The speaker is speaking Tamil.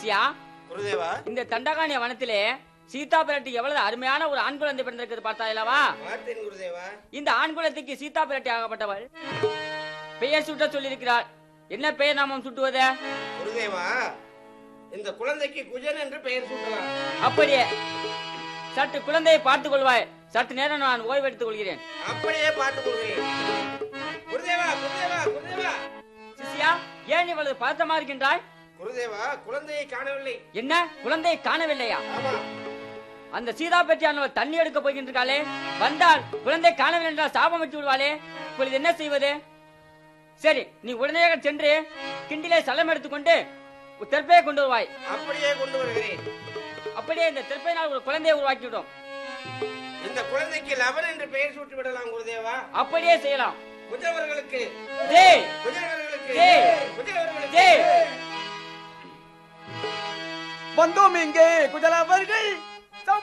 சிஷ்யா குருதேவா இந்த தண்டகாணிய வனத்திலே சீதா பிராட்டி எவ்வளவு அருமையான ஒரு ஆண் குழந்தை பிறந்திருக்கிறது பார்த்தாயிலவா பார்த்தேன் குருதேவா இந்த ஆண் குலத்துக்கு சீதா பிராட்டி ஆகப்பட்டவள் பெயர் சுட்ட சொல்லியிருக்கிறாள் என்ன பெயர் நாமம் சுட்டுவது குருதேவா இந்த குழந்தைக்கு குஜன் என்று பெயர் சூட்டலாம் அப்படியே சற்று குழந்தையை பார்த்துக் கொள்வாய் சற்று நேரம் நான் ஓய்வு எடுத்துக் கொள்கிறேன் அப்படியே பார்த்துக் கொள்கிறேன் குருதேவா குருதேவா குருதேவா சிஷ்யா ஏன் இவ்வளவு பதட்டமா இருக்கின்றாய் குருதேவா குழந்தையை காணவில்லை என்ன குழந்தையை காணவில்லையா ஆமா அந்த சீதா பெட்டியானவர் தண்ணி எடுக்க போகின்றாளே வந்தால் குழந்தை காணவில்லை என்றால் சாபம் விட்டு விடுவாளே இப்பொழுது என்ன செய்வது சரி நீ உடனடியாக சென்று கிண்டிலே சலம் எடுத்துக்கொண்டு ஒரு தெற்பையை கொண்டு வருவாய் அப்படியே கொண்டு வருகிறேன் அப்படியே இந்த தெற்பையினால் ஒரு குழந்தையை உருவாக்கி விடும் இந்த குழந்தைக்கு லவன் என்று பெயர் சூட்டி விடலாம் குருதேவா அப்படியே செய்யலாம் குஜவர்களுக்கு டேய் குஜவர்களுக்கு டேய். குஜவர்களுக்கு டேய் வந்தோம் இங்கே குஜலாவர்கள்